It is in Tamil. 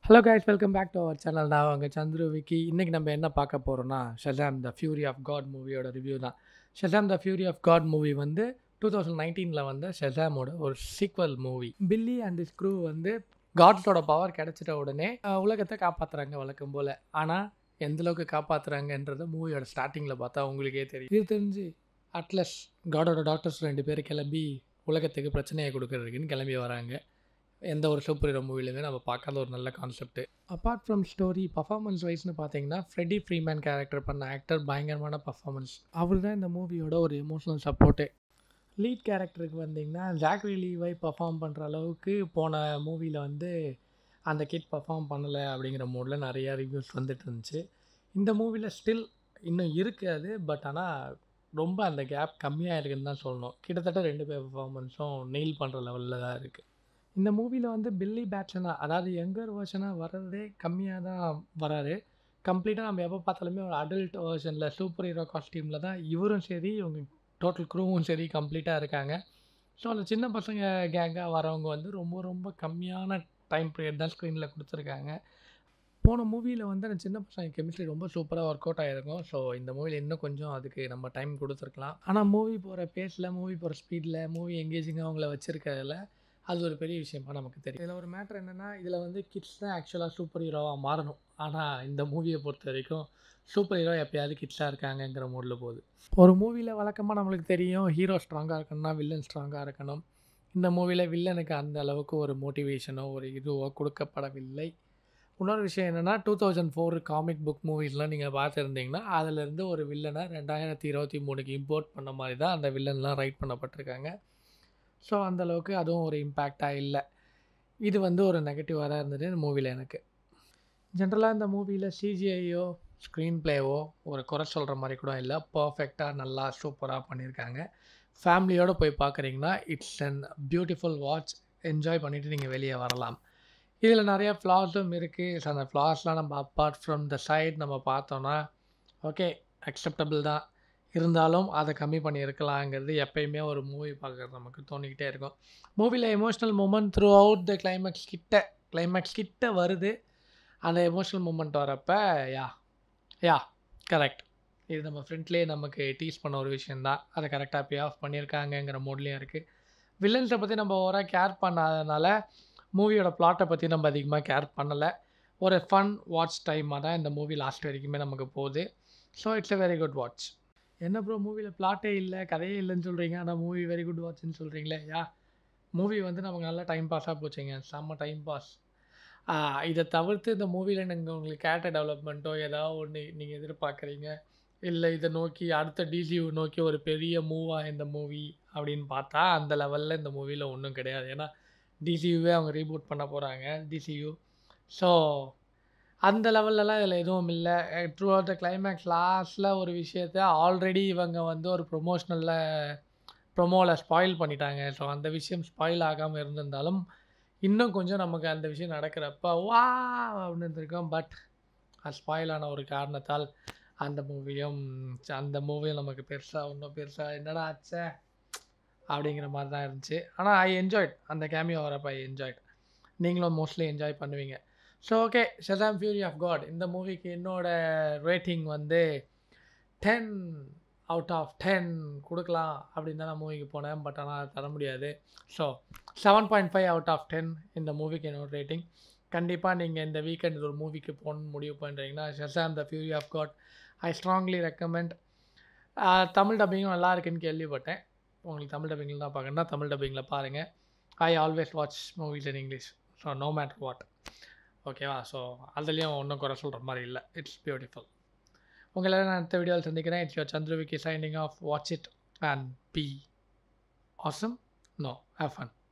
hello guys welcome back to our channel நான் உங்கள் சந்துரு விக்கி இன்றைக்கி நம்ம என்ன பார்க்க போகிறோம்னா Shazam the fury of God மூவியோட ரிவ்யூ தான் Shazam the fury of God movie வந்து டூ தௌசண்ட் நைன்டீனில் வந்த ஷசாமோட ஒரு sequel movie Billy and is crew வந்து காட்ஸோட பவர் கிடைச்சிட்ட உடனே அஹ், உலகத்தை காப்பாற்றுறாங்க வழக்கம் போல் ஆனால் எந்த அளவுக்கு காப்பாற்றுறாங்கன்றத மூவியோட ஸ்டார்டிங்கில் பார்த்தா உங்களுக்கே தெரியும் இது தெரிஞ்சு அட்லஸ் காடோட டாக்டர்ஸ் ரெண்டு பேர் கிளம்பி உலகத்துக்கு பிரச்சனையை கொடுக்கறதுக்குன்னு கிளம்பி வராங்க எந்த ஒரு சூப்பர் ஹீரோ மூவிலுமே நம்ம பார்க்காத ஒரு நல்ல concept apart from story performance வைஸ்னு பார்த்தீங்கன்னா ஃப்ரெடி ஃப்ரீமேன் கேரக்டர் பண்ண ஆக்டர் பயங்கரமான பர்ஃபார்மன்ஸ் அவர் தான் இந்த மூவியோட ஒரு எமோஷனல் சப்போர்ட்டு லீட் கேரக்டருக்கு வந்தீங்கன்னா ஜாக்ரி லீவை பர்ஃபார்ம் பண்ணுற அளவுக்கு போன மூவியில் வந்து அந்த கிட் பர்ஃபார்ம் பண்ணலை அப்படிங்கிற மூடில் நிறையா ரிவ்யூஸ் வந்துட்டு இருந்துச்சு இந்த மூவியில் ஸ்டில் இன்னும் இருக்காது பட் ஆனால் ரொம்ப அந்த கேப் கம்மியாக இருக்குன்னு தான் சொல்லணும் கிட்டத்தட்ட ரெண்டு பேர் பர்ஃபார்மன்ஸும் நெயில் பண்ணுற லெவலில் தான் இருக்குது இந்த மூவியில் வந்து பில்லி பேட்சனாக அதாவது யங்கர் வேர்ஷனாக வர்றதே கம்மியாக தான் வராரு கம்ப்ளீட்டாக நம்ம எப்போ பார்த்தாலுமே ஒரு அடல்ட் வேர்ஷனில் சூப்பர் ஹீரோ காஸ்டியூமில் தான் இவரும் சரி இவங்க டோட்டல் க்ரூவும் சரி கம்ப்ளீட்டாக இருக்காங்க ஸோ அந்த சின்ன பசங்க கேங்காக வரவங்க வந்து ரொம்ப ரொம்ப கம்மியான டைம் பீரியட் தான் ஸ்க்ரீனில் கொடுத்துருக்காங்க போன மூவியில் வந்து அந்த சின்ன பசங்க கெமிஸ்ட்ரி ரொம்ப சூப்பராக ஒர்க் அவுட் ஆகிருக்கும் ஸோ இந்த மூவியில் இன்னும் கொஞ்சம் அதுக்கு நம்ம டைம் கொடுத்துருக்கலாம் ஆனால் மூவி போகிற பேஸில் மூவி போகிற ஸ்பீடில் மூவி எங்கேஜிங்காக அவங்கள வச்சுருக்கிறதுல அது ஒரு பெரிய விஷயமா நமக்கு தெரியும் இதில் ஒரு மேட்ரு என்னென்னா இதில் வந்து கிட்ஸ் தான் ஆக்சுவலாக சூப்பர் ஹீரோவாக மாறணும் ஆனால் இந்த மூவியை பொறுத்த வரைக்கும் சூப்பர் ஹீரோ எப்பயாவது கிட்ஸாக இருக்காங்கங்கிற மூடில் போகுது ஒரு மூவியில் வழக்கமாக நம்மளுக்கு தெரியும் ஹீரோ ஸ்ட்ராங்காக இருக்கணும்னா வில்லன் ஸ்ட்ராங்காக இருக்கணும் இந்த மூவியில் வில்லனுக்கு அந்த அளவுக்கு ஒரு மோட்டிவேஷனோ ஒரு இதுவோ கொடுக்கப்படவில்லை இன்னொரு விஷயம் என்னென்னா two thousand four comic book மூவிஸ்லாம் நீங்கள் பார்த்துருந்தீங்கன்னா அதிலேருந்து ஒரு வில்லனை ரெண்டாயிரத்தி இருபத்தி மூணுக்கு இம்போர்ட் பண்ண மாதிரி தான் அந்த வில்லன்லாம் ரைட் பண்ணப்பட்டிருக்காங்க ஸோ அந்தளவுக்கு அதுவும் ஒரு இம்பேக்டாக இல்லை இது வந்து ஒரு நெகட்டிவாக தான் இருந்தது இந்த மூவியில் எனக்கு ஜென்ரலாக இந்த மூவியில் சிஜிஐயோ ஸ்க்ரீன் ப்ளேவோ ஒரு குறை சொல்கிற மாதிரி கூட இல்லை பர்ஃபெக்டாக நல்லா சூப்பராக பண்ணியிருக்காங்க ஃபேமிலியோடு போய் பார்க்குறீங்கன்னா it's an beautiful watch enjoy பண்ணிவிட்டு நீங்கள் வெளியே வரலாம் இதில் நிறைய ஃப்ளாஸும் இருக்குது ஸோ அந்த ஃப்ளாஸ்லாம் நம்ம அப்பார்ட் ஃப்ரம் த சைட் நம்ம பார்த்தோன்னா ஓகே அக்செப்டபிள் தான் இருந்தாலும் அதை கம்மி பண்ணியிருக்கலாங்கிறது எப்பயுமே ஒரு மூவி பார்க்குறது நமக்கு தோணிக்கிட்டே இருக்கும் மூவியில் emotional moment throughout the climax கிட்ட கிளைமேக்ஸ் கிட்ட வருது அந்த எமோஷ்னல் மூமெண்ட் வரப்போ யா யா கரெக்ட் இது நம்ம ஃப்ரெண்ட்லேயே நமக்கு டீஸ் பண்ண ஒரு விஷயந்தான் அதை கரெக்டாக பே ஆஃப் பண்ணியிருக்காங்கங்கிற மூட்லேயும் இருக்குது வில்லன்ஸை பற்றி நம்ம ஓவராக கேர் பண்ணாதனால மூவியோட ப்ளாட்டை பற்றி நம்ம அதிகமாக கேர் பண்ணலை ஒரு ஃபன் வாட்ச் டைமாக தான் இந்த மூவி லாஸ்ட் வரைக்குமே நமக்கு போகுது so it's a very good watch என்ன ப்ரோ மூவியில் பிளாட்டே இல்லை கதையே இல்லைன்னு சொல்கிறீங்க ஆனால் மூவி வெரி குட் வாட்ச்னு சொல்கிறீங்களே யா மூவி வந்து நமக்கு நல்லா டைம் பாஸாக போச்சுங்க செம்ம டைம் பாஸ் இதை தவிர்த்து இந்த மூவியில் நீங்கள் உங்களுக்கு கேரக்டர் டெவலப்மெண்ட்டோ ஏதாவது ஒன்று நீங்கள் எதிர்பார்க்குறீங்க இல்லை இதை நோக்கி அடுத்த டிசியூ நோக்கி ஒரு பெரிய மூவாக இந்த மூவி அப்படின்னு பார்த்தா அந்த லெவலில் இந்த மூவியில் ஒன்றும் கிடையாது ஏன்னா டிசியூவே அவங்க ரீபூட் பண்ண போகிறாங்க டிசியூ ஸோ அந்த லெவல்லலாம் இதில் எதுவும் இல்லை த்ரூ அவுட் த கிளைமேக்ஸ் லாஸ்ட்டில் ஒரு விஷயத்த ஆல்ரெடி இவங்க வந்து ஒரு ப்ரொமோஷ்னலில் ப்ரொமோவில் ஸ்பாயில் பண்ணிட்டாங்க ஸோ அந்த விஷயம் ஸ்பாயில் ஆகாமல் இருந்திருந்தாலும் இன்னும் கொஞ்சம் நமக்கு அந்த விஷயம் நடக்கிறப்ப வா அப்படின்னு இருந்திருக்கோம் பட் அது ஸ்பாயில் ஆன ஒரு காரணத்தால் அந்த மூவியும் அந்த மூவியும் நமக்கு பெருசாக இன்னும் பெருசாக என்னடா ஆச்சே அப்படிங்கிற மாதிரி தான் இருந்துச்சு ஆனால் ஐ என்ஜாய்ட் அந்த கேமியோ வரப்போ ஐ என்ஜாய்ட் நீங்களும் மோஸ்ட்லி என்ஜாய் பண்ணுவீங்க so okay Shazam fury of God இந்த மூவிக்கு என்னோட ரேட்டிங் வந்து டென் அவுட் ஆஃப் டென் கொடுக்கலாம் அப்படின்னு தான் நான் மூவிக்கு போனேன் பட் ஆனால் தர முடியாது so seven point five out of ten இந்த மூவிக்கு என்னோட ரேட்டிங் கண்டிப்பாக நீங்கள் இந்த வீக்கெண்ட் ஒரு மூவிக்கு போகணுன்னு முடிவு பண்ணுறீங்கன்னா Shazam the fury of God I strongly recommend Tamil டப்பிங்கும் நல்லா இருக்குன்னு கேள்விப்பட்டேன் உங்களுக்கு தமிழ் டப்பிங்கில் தான் பார்க்கணுன்னா தமிழ் டப்பிங்கில் பாருங்கள் I always watch movies in English so no matter what ஓகேவா ஸோ அதுலேயும் ஒன்றும் குறை சொல்கிற மாதிரி இல்லை இட்ஸ் பியூட்டிஃபுல் உங்களை நான் அடுத்த வீடியோவில் சந்திக்கிறேன் it's your Chandravicky signing off watch it and be awesome no have fun